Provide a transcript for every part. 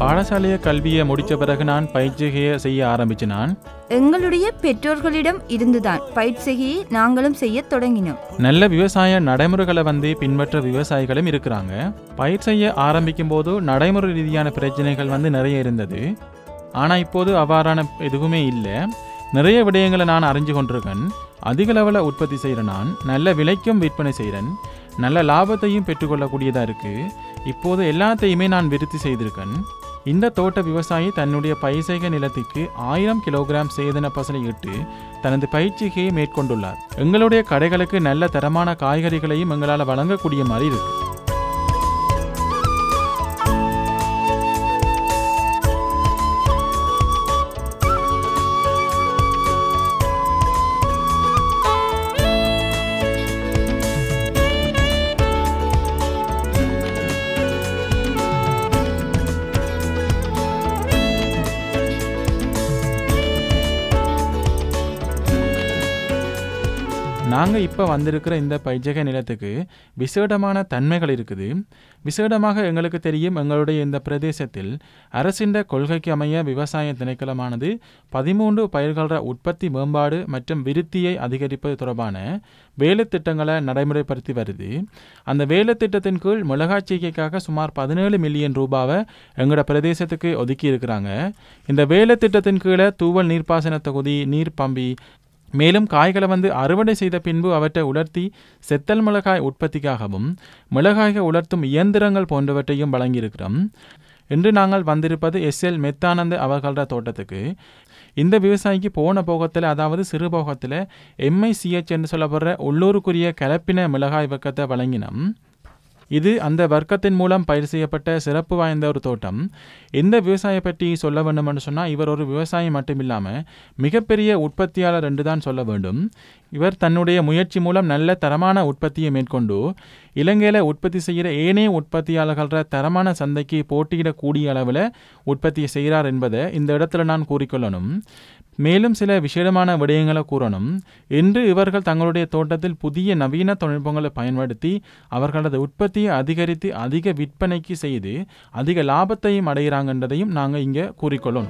பாடசாலைய கல்வியை முடித்த பிறகு நான் பயிற்சிகையை செய்ய ஆரம்பிச்சு நான் எங்களுடைய பெற்றோர்களிடம் இருந்துதான் பயிற்சிகையை நாங்களும் செய்யத் தொடங்கினோம் நல்ல விவசாய நடைமுறைகளை வந்து பின்பற்ற விவசாயிகளும் இருக்கிறாங்க பயிர் செய்ய ஆரம்பிக்கும் போது நடைமுறை ரீதியான பிரச்சனைகள் வந்து நிறைய இருந்தது ஆனால் இப்போது அவ்வாறான எதுவுமே இல்லை நிறைய விடயங்களை நான் அறிஞ்சு கொண்டிருக்கேன் அதிக லெவலில் உற்பத்தி செய்கிற நான் நல்ல விலைக்கும் விற்பனை செய்கிறேன் நல்ல லாபத்தையும் பெற்றுக்கொள்ளக்கூடியதாக இருக்குது இப்போது எல்லாத்தையுமே நான் விருத்தி செய்திருக்கேன் இந்த தோட்ட விவசாயி தன்னுடைய பயிர்செய்க நிலத்திற்கு ஆயிரம் கிலோகிராம் சேதன பசலை இட்டு தனது பயிற்சிகையை மேற்கொண்டுள்ளார் எங்களுடைய கடைகளுக்கு நல்ல தரமான காய்கறிகளையும் எங்களால் வழங்கக்கூடிய மாதிரி இருக்கு நாங்கள் இப்போ வந்திருக்கிற இந்த பைஜக நிலத்துக்கு விசேடமான தன்மைகள் இருக்குது விசேடமாக எங்களுக்கு தெரியும் எங்களுடைய இந்த பிரதேசத்தில் அரசின் கொள்கைக்கு அமைய விவசாய திணைக்களமானது பதிமூன்று பயிர்கள உற்பத்தி மேம்பாடு மற்றும் விருத்தியை அதிகரிப்பது தொடர்பான வேலை திட்டங்களை நடைமுறைப்படுத்தி வருது அந்த வேலை திட்டத்தின் கீழ் மிளகாய்ச்சீகைக்காக சுமார் பதினேழு மில்லியன் ரூபாவை எங்களோட பிரதேசத்துக்கு ஒதுக்கி இருக்கிறாங்க இந்த வேலை திட்டத்தின் கீழே தூவல் நீர்ப்பாசன தொகுதி நீர் பம்பி மேலும் காய்களை வந்து அறுவடை செய்த பின்பு அவற்றை உலர்த்தி செத்தல் மிளகாய் உற்பத்திக்காகவும் மிளகாய்கள் உலர்த்தும் இயந்திரங்கள் போன்றவற்றையும் வழங்கியிருக்கிறோம் இன்று நாங்கள் வந்திருப்பது எஸ்எல் மெத்தானந்த அவர்களோட தோட்டத்துக்கு இந்த விவசாயிக்கு போன போகத்தில் அதாவது சிறு போகத்தில் எம்ஐசிஹெச் என்று சொல்லப்படுற உள்ளூருக்குரிய கலப்பின மிளகாய் வக்கத்தை வழங்கினோம் இது அந்த வர்க்கத்தின் மூலம் பயிர் செய்யப்பட்ட சிறப்பு வாய்ந்த ஒரு தோட்டம் இந்த விவசாய பற்றி சொல்ல வேண்டும்னு சொன்னால் இவர் ஒரு விவசாயி மட்டும் இல்லாமல் மிகப்பெரிய உற்பத்தியாளர் என்று தான் சொல்ல வேண்டும் இவர் தன்னுடைய முயற்சி மூலம் நல்ல தரமான உற்பத்தியை மேற்கொண்டு இலங்கையில் உற்பத்தி செய்கிற ஏனைய உற்பத்தியாளர்கள தரமான சந்தைக்கு போட்டியிடக்கூடிய அளவில் உற்பத்தியை செய்கிறார் என்பதை இந்த இடத்துல நான் கூறிக்கொள்ளணும் மேலும் சில விசேடமான விடயங்களை கூறணும் இன்று இவர்கள் தங்களுடைய தோட்டத்தில் புதிய நவீன தொழில்நுட்பங்களை பயன்படுத்தி அவர்களது உற்பத்தியை அதிகரித்து அதிக விற்பனைக்கு செய்து அதிக லாபத்தையும் அடைகிறாங்கன்றதையும் நாங்கள் இங்கே கூறிக்கொள்ளணும்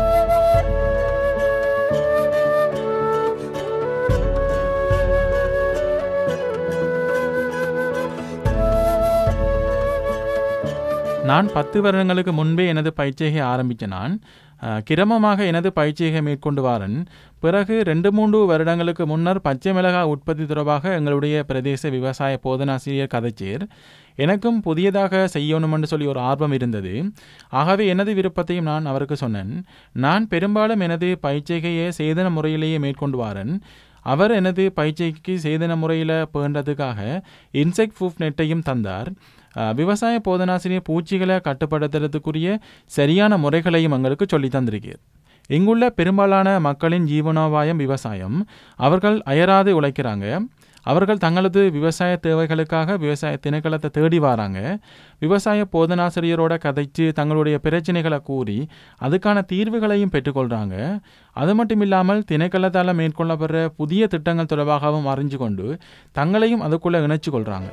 நான் பத்து வருடங்களுக்கு முன்பே எனது பயிற்சியை ஆரம்பித்த நான் அஹ், கிரமமாக எனது பயிற்சியை மேற்கொண்டு வாரன் பிறகு ரெண்டு மூன்று வருடங்களுக்கு முன்னர் பச்சை மிளகாய் உற்பத்தி தொடர்பாக எங்களுடைய பிரதேச விவசாய போதனாசிரியர் கதைச்சேர் எனக்கும் புதியதாக செய்யணும்னு சொல்லி ஒரு ஆர்வம் இருந்தது ஆகவே எனது விருப்பத்தையும் நான் அவருக்கு சொன்னேன் நான் பெரும்பாலும் எனது பயிற்சிகையை சேதன முறையிலேயே மேற்கொண்டு வாரன் அவர் எனது பயிற்சிக்கு சேதன முறையில் பேண்டதுக்காக இன்செக்ட் ப்ரூஃப் நெட்டையும் தந்தார் அஹ், விவசாய போதனாசிரியர் பூச்சிகளை கட்டுப்படுத்துறதுக்குரிய சரியான முறைகளையும் எங்களுக்கு சொல்லி தந்திருக்கிறார் இங்குள்ள பெரும்பாலான மக்களின் ஜீவனோபாயம் விவசாயம் அவர்கள் அயராது உழைக்கிறாங்க அவர்கள் தங்களது விவசாய தேவைகளுக்காக விவசாய திணைக்களத்தை தேடி வராங்க விவசாய போதனாசிரியரோட கதைச்சு தங்களுடைய பிரச்சனைகளை கூறி அதுக்கான தீர்வுகளையும் பெற்றுக்கொள்கிறாங்க அது மட்டும் இல்லாமல் திணைக்களத்தால் மேற்கொள்ளப்படுற புதிய திட்டங்கள் தொடர்பாகவும் அறிஞ்சு கொண்டு தங்களையும் அதுக்குள்ளே இணைச்சு கொள்கிறாங்க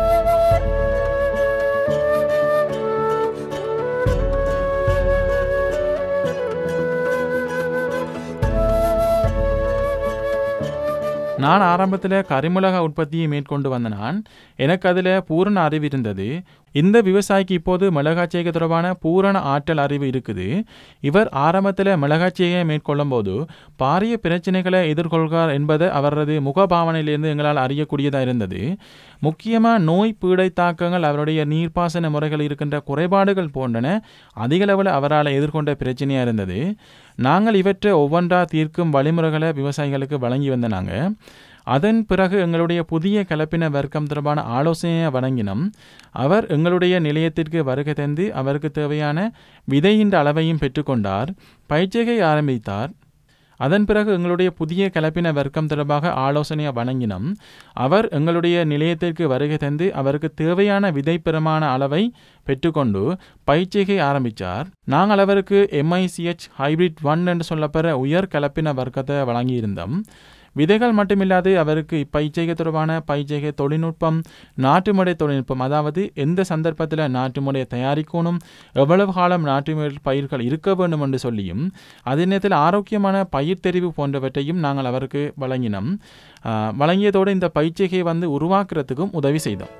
நான் ஆரம்பத்தில் கரிமிளகா உற்பத்தியை மேற்கொண்டு வந்த நான் எனக்கு அதில் பூரண அறிவு இருந்தது இந்த விவசாயிக்கு இப்போது மிளகாச்சேகை தொடர்பான பூரண ஆற்றல் அறிவு இருக்குது இவர் ஆரம்பத்தில் மிளகாச்சேகையை மேற்கொள்ளும் போது பாரிய பிரச்சனைகளை எதிர்கொள்கிறார் என்பதை அவரது முகபாவனையிலிருந்து எங்களால் அறியக்கூடியதாக இருந்தது முக்கியமாக நோய் பீடை தாக்கங்கள் அவருடைய நீர்ப்பாசன முறைகள் இருக்கின்ற குறைபாடுகள் போன்றன அதிக அளவில் அவரால் எதிர்கொண்ட பிரச்சனையாக இருந்தது நாங்கள் இவற்றை ஒவ்வொன்றா தீர்க்கும் வழிமுறைகளை விவசாயிகளுக்கு வழங்கி வந்த நாங்கள் அதன் பிறகு எங்களுடைய புதிய கலப்பின வர்க்கம் தொடர்பான ஆலோசனையை வழங்கினோம் அவர் எங்களுடைய நிலையத்திற்கு வருகை தந்து அவருக்கு தேவையான விதையின் அளவையும் பெற்றுக்கொண்டார் பயிற்சியை ஆரம்பித்தார் அதன் பிறகு எங்களுடைய புதிய கலப்பின வர்க்கம் தொடர்பாக ஆலோசனையை வழங்கினோம் அவர் எங்களுடைய நிலையத்திற்கு வருகை தந்து அவருக்கு தேவையான விதை பிரமாண அளவை பெற்றுக்கொண்டு பயிற்சியை ஆரம்பித்தார் நாங்கள் அவருக்கு எம்ஐசிஹெச் ஹைபிரிட் ஒன் என்று சொல்லப்படுற உயர் கலப்பின வர்க்கத்தை வழங்கியிருந்தோம் விதைகள் மட்டுமில்லாது அவருக்கு இப்பயிற்சிகை தொடர்பான பயிற்சிகை தொழில்நுட்பம் நாட்டுமுறை தொழில்நுட்பம் அதாவது எந்த சந்தர்ப்பத்தில் நாட்டு முறையை தயாரிக்கணும் எவ்வளவு காலம் நாட்டு முறை பயிர்கள் இருக்க வேண்டும் என்று சொல்லியும் அதே நேரத்தில் ஆரோக்கியமான பயிர் தெரிவு போன்றவற்றையும் நாங்கள் அவருக்கு வழங்கினோம் ஆஹ் வழங்கியதோடு இந்த பயிற்சிகையை வந்து உருவாக்குறதுக்கும் உதவி செய்தோம்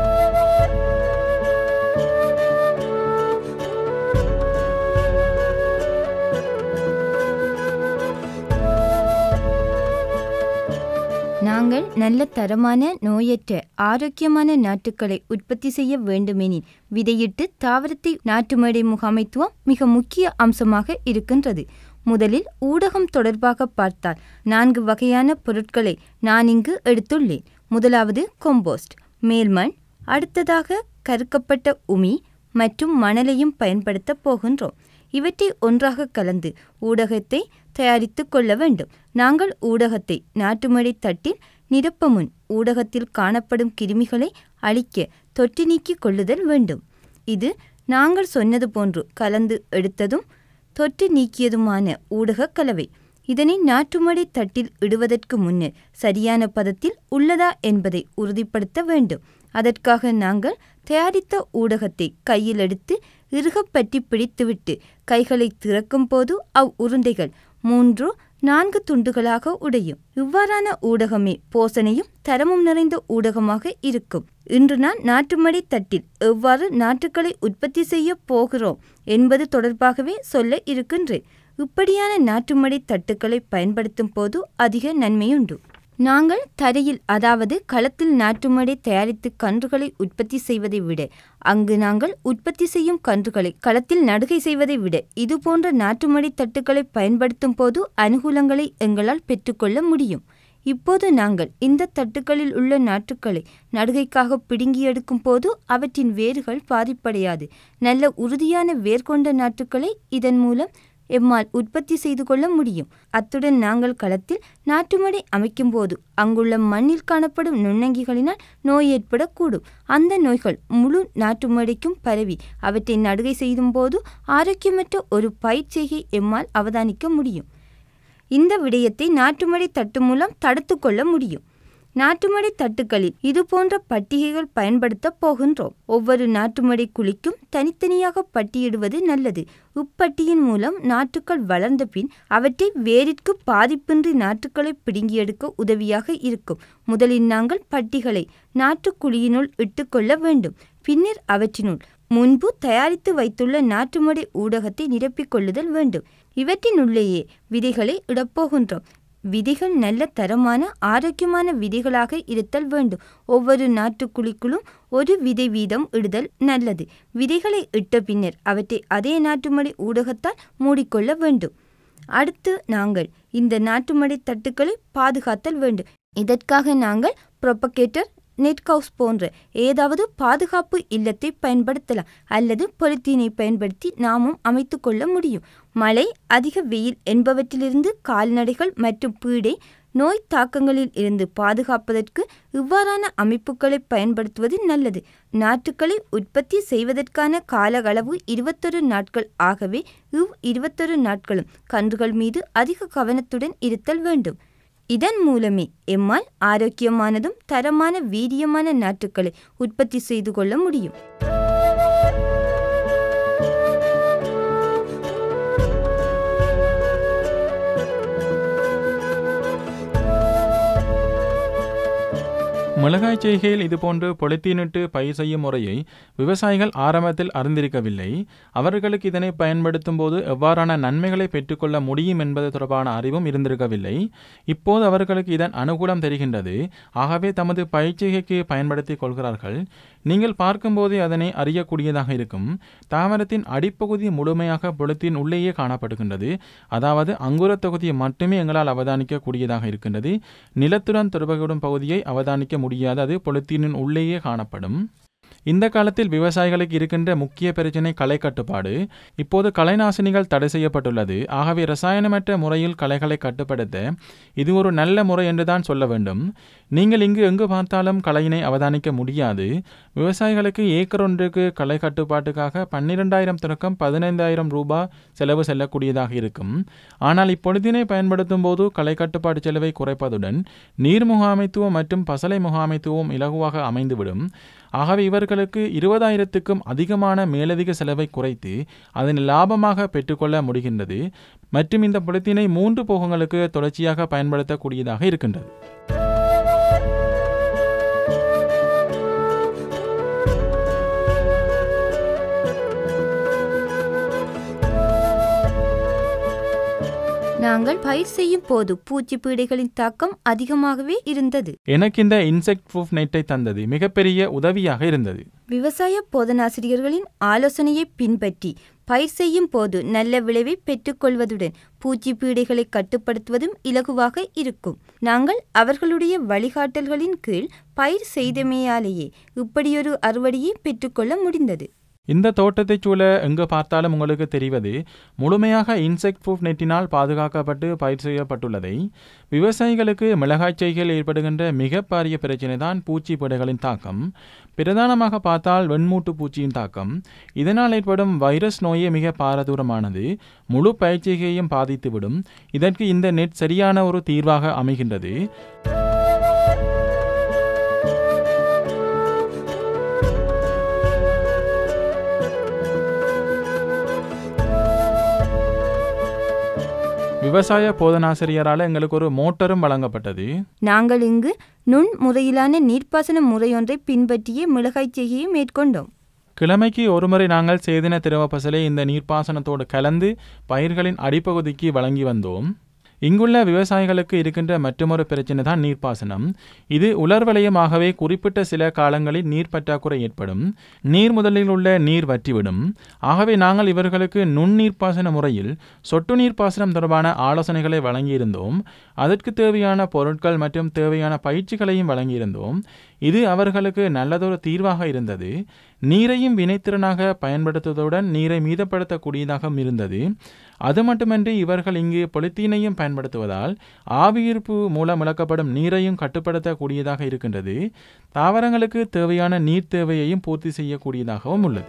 நாங்கள் நல்ல தரமான நோயற்ற ஆரோக்கியமான நாட்டுக்களை உற்பத்தி செய்ய வேண்டுமெனில் விதையிட்டு தாவரத்தை நாட்டு மேடை முகாமைத்துவம் மிக முக்கிய அம்சமாக இருக்கின்றது முதலில் ஊடகம் தொடர்பாக பார்த்தால் நான்கு வகையான பொருட்களை நான் இங்கு எடுத்துள்ளேன் முதலாவது கொம்போஸ்ட் மேல்மண் அடுத்ததாக கருக்கப்பட்ட உமி மற்றும் மணலையும் பயன்படுத்தப் போகின்றோம் இவற்றை ஒன்றாக கலந்து ஊடகத்தை தயாரித்து கொள்ள வேண்டும் நாங்கள் ஊடகத்தை நாட்டுமடை தட்டில் நிரப்ப முன் ஊடகத்தில் காணப்படும் கிருமிகளை அழிக்க தொட்டி நீக்கி கொள்ளுதல் வேண்டும் இது நாங்கள் சொன்னது போன்று கலந்து எடுத்ததும் தொற்று நீக்கியதுமான ஊடக கலவை இதனை நாட்டுமடை தட்டில் இடுவதற்கு முன்னர் சரியான பதத்தில் உள்ளதா என்பதை உறுதிப்படுத்த வேண்டும் அதற்காக நாங்கள் தயாரித்த ஊடகத்தை கையில் எடுத்து இறுகப் பற்றி பிடித்துவிட்டு கைகளை திறக்கும் போது அவ் உருண்டைகள் மூன்று நான்கு துண்டுகளாக உடையும் இவ்வாறான ஊடகமே போசனையும் தரமும் நிறைந்த ஊடகமாக இருக்கும் இன்று நான் நாட்டுமடை தட்டில் எவ்வாறு நாட்டுக்களை உற்பத்தி செய்ய போகிறோம் என்பது தொடர்பாகவே சொல்ல இருக்கின்றேன் இப்படியான நாட்டுமடை தட்டுக்களை பயன்படுத்தும் போது அதிக நன்மையுண்டு நாங்கள் தரையில் அதாவது களத்தில் நாட்டுமடை தயாரித்து கன்றுகளை உற்பத்தி செய்வதை விட அங்கு நாங்கள் உற்பத்தி செய்யும் கன்றுகளை களத்தில் நடுகை செய்வதை விட இதுபோன்ற நாட்டுமடை தட்டுக்களை பயன்படுத்தும் போது அனுகூலங்களை எங்களால் பெற்றுக்கொள்ள முடியும் இப்போது நாங்கள் இந்த தட்டுக்களில் உள்ள நாற்றுக்களை நடுகைக்காக பிடுங்கி எடுக்கும் போது அவற்றின் வேர்கள் பாதிப்படையாது நல்ல உறுதியான வேர் கொண்ட நாற்றுக்களை இதன் மூலம் எம்மால் உற்பத்தி செய்து கொள்ள முடியும் அத்துடன் நாங்கள் களத்தில் நாட்டுமடை அமைக்கும்போது அங்குள்ள மண்ணில் காணப்படும் நுண்ணங்கிகளினால் நோய் ஏற்படக்கூடும் அந்த நோய்கள் முழு நாட்டுமடைக்கும் பரவி அவற்றை நடுகை செய்யும்போது ஆரோக்கியமற்ற ஒரு பயிற்சியை எம்மால் அவதானிக்க முடியும் இந்த விடயத்தை நாட்டுமடை தட்டு மூலம் தடுத்து கொள்ள முடியும் நாட்டுமடை தட்டுக்களில் இது போன்ற பட்டிகைகள் பயன்படுத்த போகின்றோம் ஒவ்வொரு நாட்டுமடை குழிக்கும் தனித்தனியாக பட்டியிடுவது நல்லது இப்பட்டியின் மூலம் நாற்றுக்கள் வளர்ந்த பின் அவற்றை வேரிற்கு பாதிப்பின்றி நாற்றுக்களை பிடுங்கி எடுக்க உதவியாக இருக்கும் முதலில் நாங்கள் பட்டிகளை நாட்டுக்குழியினுள் இட்டுக்கொள்ள வேண்டும் பின்னர் அவற்றினுள் முன்பு தயாரித்து வைத்துள்ள நாட்டுமடை ஊடகத்தை நிரப்பிக் கொள்ளுதல் வேண்டும் இவற்றினுள்ளேயே விதைகளை இடப்போகின்றோம் விதைகள் நல்ல தரமான ஆரோக்கியமான விதைகளாக இருத்தல் வேண்டும் ஒவ்வொரு நாட்டுக்குழிக்குள்ளும் ஒரு விதை வீதம் இடுதல் நல்லது விதைகளை இட்ட பின்னர் அவற்றை அதே நாட்டுமடை ஊடகத்தால் மூடிக்கொள்ள வேண்டும் அடுத்து நாங்கள் இந்த நாட்டுமடை தட்டுக்களை பாதுகாத்தல் வேண்டும் இதற்காக நாங்கள் ப்ரொபகேட்டர் நெட் கவுஸ் போன்ற ஏதாவது பாதுகாப்பு இல்லத்தை பயன்படுத்தலாம் அல்லது பொலித்தீனை பயன்படுத்தி நாமும் அமைத்து கொள்ள முடியும் மழை அதிக வெயில் என்பவற்றிலிருந்து கால்நடைகள் மற்றும் பீடை நோய் தாக்கங்களில் இருந்து பாதுகாப்பதற்கு இவ்வாறான அமைப்புகளை பயன்படுத்துவது நல்லது நாற்றுக்களை உற்பத்தி செய்வதற்கான கால அளவு இருபத்தொரு நாட்கள் ஆகவே இவ் இருபத்தொரு நாட்களும் கன்றுகள் மீது அதிக கவனத்துடன் இருத்தல் வேண்டும் இதன் மூலமே எம்மால் ஆரோக்கியமானதும் தரமான வீரியமான நாற்றுக்களை உற்பத்தி செய்து கொள்ள முடியும் மிளகாய் செய்கையில் இதுபோன்று பொலித்தீனிட்டு பயிர் செய்யும் முறையை விவசாயிகள் ஆரம்பத்தில் அறிந்திருக்கவில்லை அவர்களுக்கு இதனை பயன்படுத்தும் போது எவ்வாறான நன்மைகளை பெற்றுக்கொள்ள முடியும் என்பது தொடர்பான அறிவும் இருந்திருக்கவில்லை இப்போது அவர்களுக்கு இதன் அனுகூலம் தெரிகின்றது ஆகவே தமது பயிற்சிகைக்கு பயன்படுத்திக் கொள்கிறார்கள் நீங்கள் பார்க்கும்போதே அதனை அறியக்கூடியதாக இருக்கும் தாவரத்தின் அடிப்பகுதி முழுமையாக பொலித்தீன் உள்ளேயே காணப்படுகின்றது அதாவது அங்குரத் தொகுதியை மட்டுமே எங்களால் அவதானிக்கக்கூடியதாக இருக்கின்றது நிலத்துடன் தொடர்புபடும் பகுதியை அவதானிக்க முடியாது அது பொலித்தீனின் உள்ளேயே காணப்படும் இந்த காலத்தில் விவசாயிகளுக்கு இருக்கின்ற முக்கிய பிரச்சினை களை கட்டுப்பாடு இப்போது களைநாசினிகள் தடை செய்யப்பட்டுள்ளது ஆகவே ரசாயனமற்ற முறையில் களைகளை கட்டுப்படுத்த இது ஒரு நல்ல முறை என்றுதான் சொல்ல வேண்டும் நீங்கள் இங்கு எங்கு பார்த்தாலும் களையினை அவதானிக்க முடியாது விவசாயிகளுக்கு ஏக்கர் ஒன்றுக்கு களை கட்டுப்பாட்டுக்காக பன்னிரெண்டாயிரம் தொடக்கம் பதினைந்தாயிரம் ரூபாய் செலவு செல்லக்கூடியதாக இருக்கும் ஆனால் இப்பொழுதினை பயன்படுத்தும் போது களை கட்டுப்பாடு செலவை குறைப்பதுடன் நீர் முகாமைத்துவம் மற்றும் பசலை முகாமைத்துவம் இலகுவாக அமைந்துவிடும் ஆகவே இவர்களுக்கு இருபதாயிரத்துக்கும் அதிகமான மேலதிக செலவை குறைத்து அதனை லாபமாக பெற்றுக்கொள்ள முடிகின்றது மற்றும் இந்த புலத்தினை மூன்று போகங்களுக்கு தொடர்ச்சியாக பயன்படுத்தக்கூடியதாக இருக்கின்றது நாங்கள் பயிர் செய்யும் போது பூச்சி பீடைகளின் தாக்கம் அதிகமாகவே இருந்தது எனக்கு இந்த இன்செக்ட் ப்ரூஃப் நெட்டை தந்தது மிகப்பெரிய உதவியாக இருந்தது விவசாய போதனாசிரியர்களின் ஆலோசனையை பின்பற்றி பயிர் செய்யும் போது நல்ல விளைவை பெற்றுக்கொள்வதுடன் பூச்சி பீடைகளை கட்டுப்படுத்துவதும் இலகுவாக இருக்கும் நாங்கள் அவர்களுடைய வழிகாட்டல்களின் கீழ் பயிர் செய்தமையாலேயே இப்படியொரு அறுவடையை பெற்றுக்கொள்ள முடிந்தது இந்த தோட்டத்தைச் சூழ எங்கு பார்த்தாலும் உங்களுக்கு தெரிவது முழுமையாக இன்செக்ட் ப்ரூஃப் நெட்டினால் பாதுகாக்கப்பட்டு பயிர் செய்யப்பட்டுள்ளதை விவசாயிகளுக்கு மிளகாய் செய்கையில் ஏற்படுகின்ற மிக பாரிய பிரச்சினை தான் பூச்சி பிடைகளின் தாக்கம் பிரதானமாக பார்த்தால் வெண்மூட்டு பூச்சியின் தாக்கம் இதனால் ஏற்படும் வைரஸ் நோயே மிக பாரதூரமானது முழு பயிற்சிகையையும் பாதித்துவிடும் இதற்கு இந்த நெட் சரியான ஒரு தீர்வாக அமைகின்றது விவசாய போதனாசிரியரால் எங்களுக்கு ஒரு மோட்டரும் வழங்கப்பட்டது நாங்கள் இங்கு நுண் முறையிலான நீர்ப்பாசன முறையொன்றை பின்பற்றியே மிளகாய் செய்கையை மேற்கொண்டோம் கிழமைக்கு ஒருமுறை நாங்கள் சேதின திரவ பசலை இந்த நீர்ப்பாசனத்தோடு கலந்து பயிர்களின் அடிப்பகுதிக்கு வழங்கி வந்தோம் இங்குள்ள விவசாயிகளுக்கு இருக்கின்ற மற்றொரு பிரச்சனை தான் நீர்ப்பாசனம் இது உலர் வலயமாகவே குறிப்பிட்ட சில காலங்களில் நீர் பற்றாக்குறை ஏற்படும் நீர் முதலில் உள்ள நீர் வற்றிவிடும் ஆகவே நாங்கள் இவர்களுக்கு நுண்ணீர்ப்பாசன முறையில் சொட்டு நீர்ப்பாசனம் தொடர்பான ஆலோசனைகளை வழங்கியிருந்தோம் அதற்கு தேவையான பொருட்கள் மற்றும் தேவையான பயிற்சிகளையும் வழங்கியிருந்தோம் இது அவர்களுக்கு நல்லதொரு தீர்வாக இருந்தது நீரையும் வினைத்திறனாக பயன்படுத்துவதுடன் நீரை மீதப்படுத்தக்கூடியதாகவும் இருந்தது அது மட்டுமன்றி இவர்கள் இங்கு பொலித்தீனையும் பயன்படுத்துவதால் ஆவியீர்ப்பு மூலம் இழக்கப்படும் நீரையும் கட்டுப்படுத்தக்கூடியதாக இருக்கின்றது தாவரங்களுக்கு தேவையான நீர் தேவையையும் பூர்த்தி செய்யக்கூடியதாகவும் உள்ளது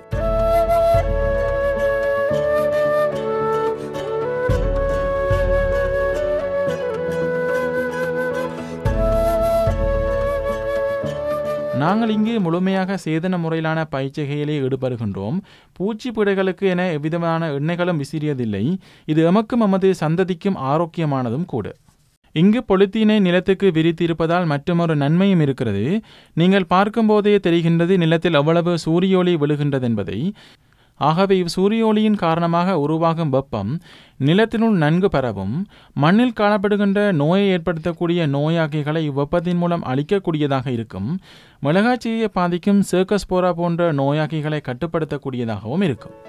நாங்கள் இங்கு முழுமையாக சேதன முறையிலான பயிற்சிகையிலே ஈடுபடுகின்றோம் பூச்சி பிடைகளுக்கு என எவ்விதமான எண்ணெய்களும் விசிறியதில்லை இது எமக்கும் எமது சந்ததிக்கும் ஆரோக்கியமானதும் கூட இங்கு பொலித்தீனை நிலத்துக்கு விரித்திருப்பதால் மற்றொரு நன்மையும் இருக்கிறது நீங்கள் பார்க்கும்போதே தெரிகின்றது நிலத்தில் எவ்வளவு சூரிய ஒளி விழுகின்றது என்பதை ஆகவே இவ் சூரிய ஒளியின் காரணமாக உருவாகும் வெப்பம் நிலத்தினுள் நன்கு பரவும் மண்ணில் காணப்படுகின்ற நோயை ஏற்படுத்தக்கூடிய நோயாக்கிகளை இவ்வெப்பத்தின் மூலம் அழிக்கக்கூடியதாக இருக்கும் மிளகாச்சியை பாதிக்கும் சேக்கஸ்போரா போன்ற நோயாக்கிகளை கட்டுப்படுத்தக்கூடியதாகவும் இருக்கும்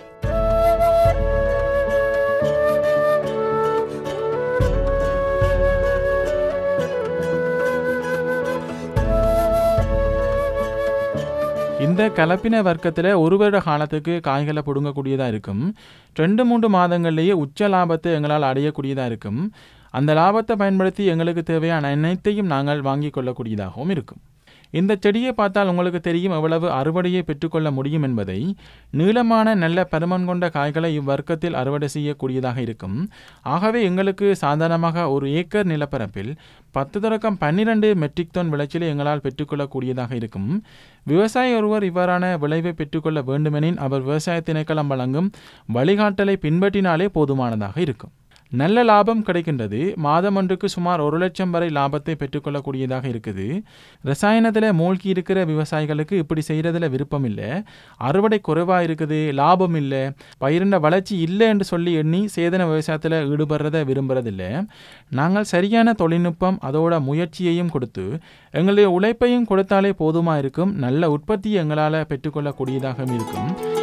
இந்த கலப்பின வர்க்கத்தில் ஒரு வருட காலத்துக்கு காய்களை பிடுங்கக்கூடியதாக இருக்கும் ரெண்டு மூன்று மாதங்கள்லேயே உச்ச லாபத்தை எங்களால் அடையக்கூடியதாக இருக்கும் அந்த லாபத்தை பயன்படுத்தி எங்களுக்கு தேவையான அனைத்தையும் நாங்கள் வாங்கி கொள்ளக்கூடியதாகவும் இருக்கும் இந்த செடியை பார்த்தால் உங்களுக்கு தெரியும் எவ்வளவு அறுவடையை பெற்றுக்கொள்ள முடியும் என்பதை நீளமான நல்ல பருமன் கொண்ட காய்களை இவ்வர்க்கத்தில் அறுவடை செய்யக்கூடியதாக இருக்கும் ஆகவே எங்களுக்கு சாதாரணமாக ஒரு ஏக்கர் நிலப்பரப்பில் பத்து தொடக்கம் பன்னிரண்டு மெட்ரிக் டன் விளைச்சலை எங்களால் பெற்றுக்கொள்ளக்கூடியதாக இருக்கும் விவசாயி ஒருவர் இவ்வாறான விளைவை பெற்றுக்கொள்ள வேண்டுமெனின் அவர் விவசாய திணைக்களம் வழங்கும் வழிகாட்டலை பின்பற்றினாலே போதுமானதாக இருக்கும் நல்ல லாபம் கிடைக்கின்றது மாதம் ஒன்றுக்கு சுமார் ஒரு லட்சம் வரை லாபத்தை பெற்றுக்கொள்ளக்கூடியதாக இருக்குது ரசாயனத்தில் மூழ்கி இருக்கிற விவசாயிகளுக்கு இப்படி செய்கிறதுல விருப்பம் இல்லை அறுவடை குறைவாக இருக்குது லாபம் இல்லை பயிரின வளர்ச்சி இல்லை என்று சொல்லி எண்ணி சேதன விவசாயத்தில் ஈடுபடுறதை விரும்புறதில்லை நாங்கள் சரியான தொழில்நுட்பம் அதோட முயற்சியையும் கொடுத்து எங்களுடைய உழைப்பையும் கொடுத்தாலே போதுமாக இருக்கும் நல்ல உற்பத்தி எங்களால் பெற்றுக்கொள்ளக்கூடியதாகவும் இருக்கும்